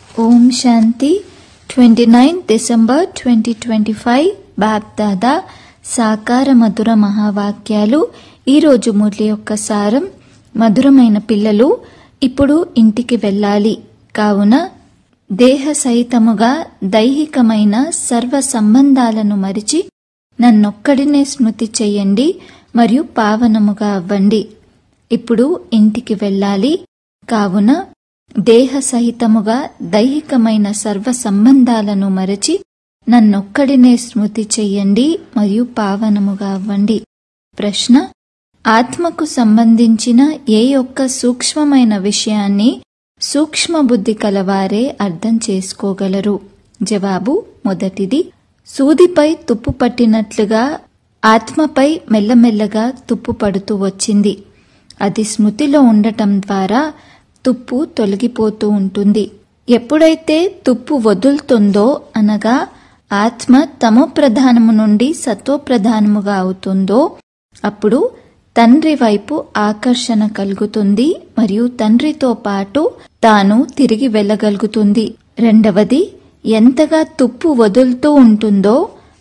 ఓం శాంతి twenty nine December twenty twenty five Bapdada సాకార మధుర మహావాక్యాలు ఈరోజు మురళి యొక్క సారం మధురమైన పిల్లలు ఇప్పుడు ఇంటికి వెళ్ళాలి కావున దేహ సహితముగా దైహికమైన సర్వ సంబంధాలను మరిచి నన్నొక్కడినే స్మృతి చెయ్యండి మరియు పావనముగా అవ్వండి ఇప్పుడు ఇంటికి వెళ్ళాలి కావున దేహ సహితముగా దైహికమైన సర్వ సంబంధాలను మరచి నన్నొక్కడినే స్మృతి చెయ్యండి మరియు పావనముగా అవ్వండి ప్రశ్న ఆత్మకు సంబంధించిన ఏ ఒక్క సూక్ష్మమైన విషయాన్ని సూక్ష్మ బుద్ధి కలవారే అర్థం చేసుకోగలరు జవాబు మొదటిది సూదిపై తుప్పు పట్టినట్లుగా ఆత్మపై మెల్లమెల్లగా తుప్పు పడుతూ వచ్చింది అది స్మృతిలో ఉండటం ద్వారా తుప్పు తొలగిపోతూ ఉంటుంది ఎప్పుడైతే తుప్పు వదులుతుందో అనగా ఆత్మ తమో ప్రధానము నుండి సత్వ ప్రధానముగా అవుతుందో అప్పుడు తండ్రి వైపు ఆకర్షణ కలుగుతుంది మరియు తండ్రితో పాటు తాను తిరిగి వెళ్ళగలుగుతుంది రెండవది ఎంతగా తుప్పు వదులుతూ ఉంటుందో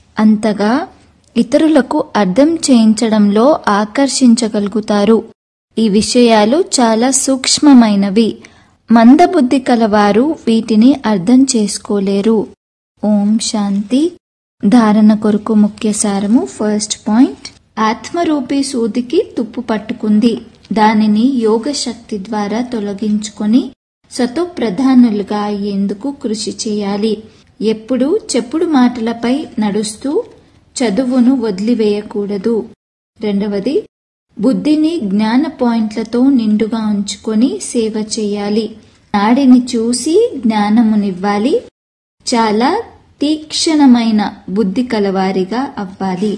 అంతగా ఇతరులకు అర్థం చేయించడంలో ఆకర్షించగలుగుతారు ఈ విషయాలు చాలా సూక్ష్మమైనవి మందబుద్ధి కలవారు వీటిని అర్థం చేసుకోలేరు ఓం శాంతి ధారణ కొరకు ముఖ్య సారము ఫస్ట్ పాయింట్ ఆత్మరూపీ సూదికి తుప్పు పట్టుకుంది దానిని యోగ శక్తి ద్వారా తొలగించుకొని సతో ప్రధానులుగా అయ్యేందుకు కృషి చేయాలి ఎప్పుడు చెప్పుడు మాటలపై నడుస్తూ చదువును వదిలివేయకూడదు రెండవది బుద్ధిని జ్ఞాన పాయింట్లతో నిండుగా ఉంచుకొని సేవ చేయాలి నాడిని చూసి జ్ఞానమునివ్వాలి చాలా తీక్షణమైన బుద్ధి కలవారిగా అవ్వాలి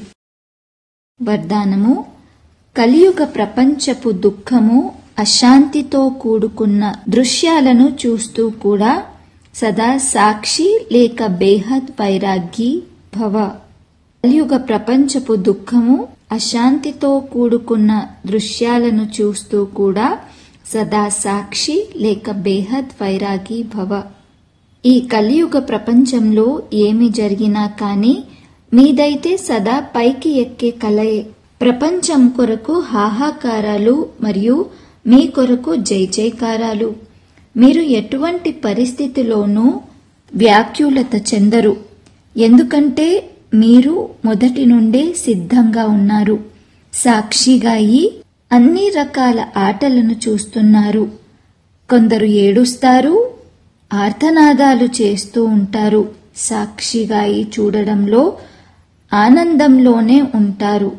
వరదానము కలియుగ ప్రపంచపు దుఃఖము అశాంతితో కూడుకున్న దృశ్యాలను చూస్తూ కూడా సదా సాక్షి లేక బేహద్ వైరాగ్యి భవ కలియుగ ప్రపంచపు దుఃఖము అశాంతితో కూడుకున్న దృశ్యాలను చూస్తూ కూడా సదా సాక్షి లేక బేహద్ వైరాగి భవ ఈ కలియుగ ప్రపంచంలో ఏమి జరిగినా కానీ మీదైతే సదా పైకి ఎక్కే కలయే ప్రపంచం కొరకు హాహాకారాలు మరియు మీ కొరకు జై జైకారాలు మీరు ఎటువంటి పరిస్థితిలోనూ వ్యాఖ్యులత చెందరు ఎందుకంటే మీరు మొదటి నుండే సిద్ధంగా ఉన్నారు సాక్షిగా అయి అన్ని రకాల ఆటలను చూస్తున్నారు కొందరు ఏడుస్తారు ఆర్తనాదాలు చేస్తూ ఉంటారు సాక్షిగా అయి చూడడంలో ఆనందంలోనే ఉంటారు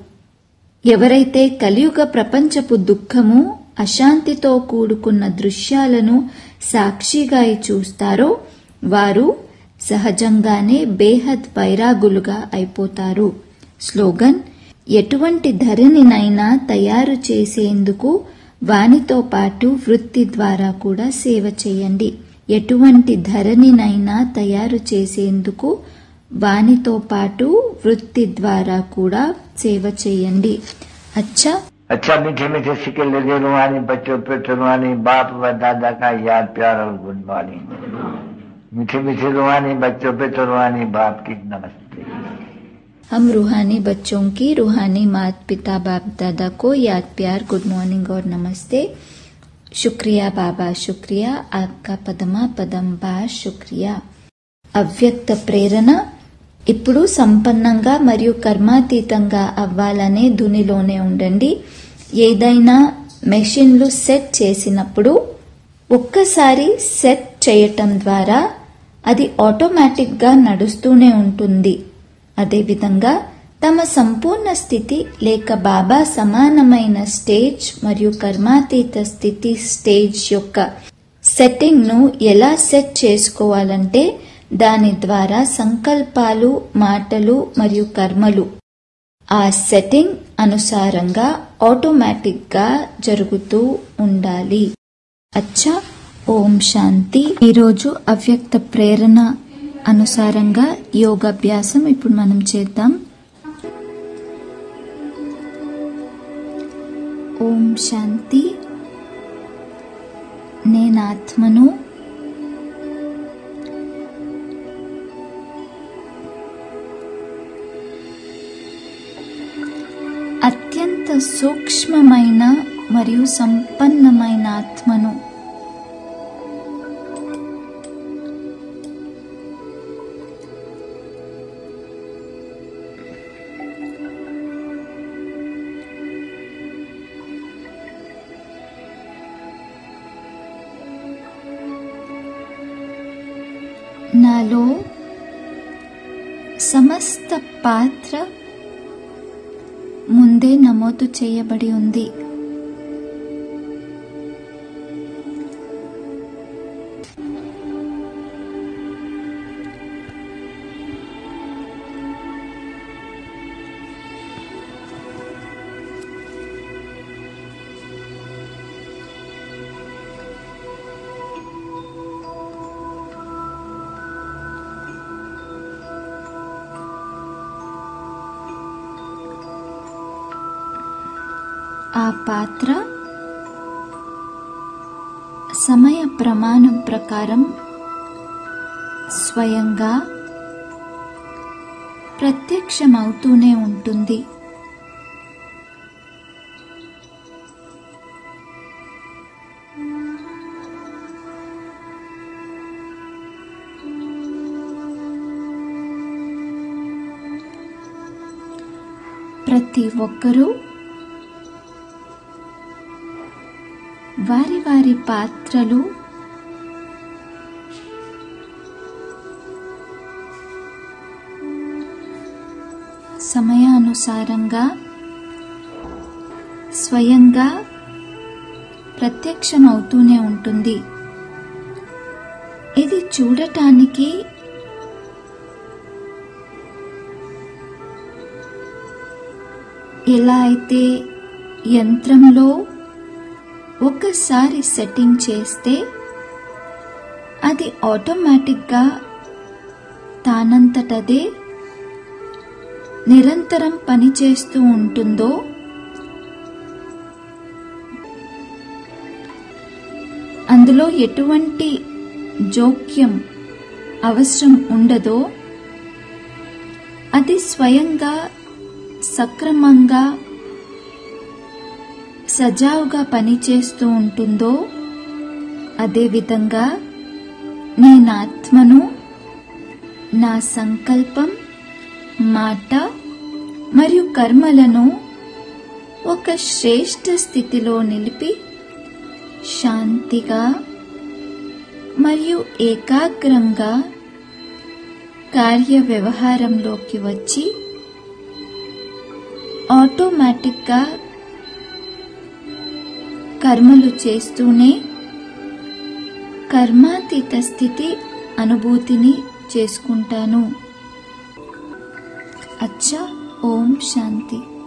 ఎవరైతే కలియుగ ప్రపంచపు దుఃఖము అశాంతితో కూడుకున్న దృశ్యాలను సాక్షిగా చూస్తారో వారు సహజంగానే బేహద్ వైరాగులుగా అయిపోతారు స్లోగన్ ఎటువంటి ధరణినైనా తయారు చేసేందుకు వానితో పాటు వృత్తి ద్వారా కూడా సేవ చేయండి ఎటువంటి ధరణినైనా తయారు చేసేందుకు వానితో పాటు వృత్తి ద్వారా కూడా సేవ చేయండి అచ్చా अच्छा मीठे मीठे सिक्के लगे रुहानी बच्चों पे रुहानी बाप व दादा का याद प्यार और गुड मॉर्निंग मीठे मीठे रुहानी बच्चों पे रुहानी बाप की नमस्ते हम रूहानी बच्चों की रूहानी मात पिता बाप दादा को याद प्यार गुड मॉर्निंग और नमस्ते शुक्रिया बाबा शुक्रिया आपका पदमा पदम बार शुक्रिया అవ్యక్త ప్రేరణ ఇప్పుడు సంపన్నంగా మరియు కర్మాతీతంగా అవ్వాలనే ధునిలోనే ఉండండి ఏదైనా మెషిన్లు సెట్ చేసినప్పుడు ఒక్కసారి సెట్ చేయటం ద్వారా అది ఆటోమేటిక్గా నడుస్తూనే ఉంటుంది అదేవిధంగా తమ సంపూర్ణ స్థితి లేక బాబా సమానమైన స్టేజ్ మరియు కర్మాతీత స్థితి స్టేజ్ యొక్క సెట్టింగ్ను ఎలా సెట్ చేసుకోవాలంటే దాని ద్వారా సంకల్పాలు మాటలు మరియు కర్మలు ఆ సెట్టింగ్ అనుసారంగా ఆటోమేటిక్గా జరుగుతూ ఉండాలి అచ్చా ఓం శాంతి ఈరోజు అవ్యక్త ప్రేరణ అనుసారంగా యోగాభ్యాసం ఇప్పుడు మనం చేద్దాం ఓం శాంతి నేనాత్మను సూక్ష్మమైన మరియు సంపన్నమైన ఆత్మను నాలో సమస్త పాత్ర ముందే నమోదు చేయబడి ఉంది ఆ పాత్ర సమయ ప్రమాణం ప్రకారం స్వయంగా ప్రత్యక్షమవుతూనే ఉంటుంది ప్రతి ఒక్కరూ వారి వారి పాత్రలు సమయానుసారంగా స్వయంగా ప్రత్యక్షమవుతూనే ఉంటుంది ఇది చూడటానికి ఎలా అయితే యంత్రంలో ఒకసారి సెట్టింగ్ చేస్తే అది ఆటోమేటిక్గా తానంతటదే నిరంతరం పనిచేస్తూ ఉంటుందో అందులో ఎటువంటి జోక్యం అవసరం ఉండదో అది స్వయంగా సక్రమంగా సజావుగా పనిచేస్తూ ఉంటుందో అదేవిధంగా నేనాత్మను నా సంకల్పం మాట మరియు కర్మలను ఒక శ్రేష్ఠ స్థితిలో నిలిపి శాంతిగా మరియు ఏకాగ్రంగా కార్య వ్యవహారంలోకి వచ్చి ఆటోమేటిక్గా కర్మలు చేస్తూనే కర్మాతీత స్థితి అనుభూతిని చేసుకుంటాను అచ్చా ఓం శాంతి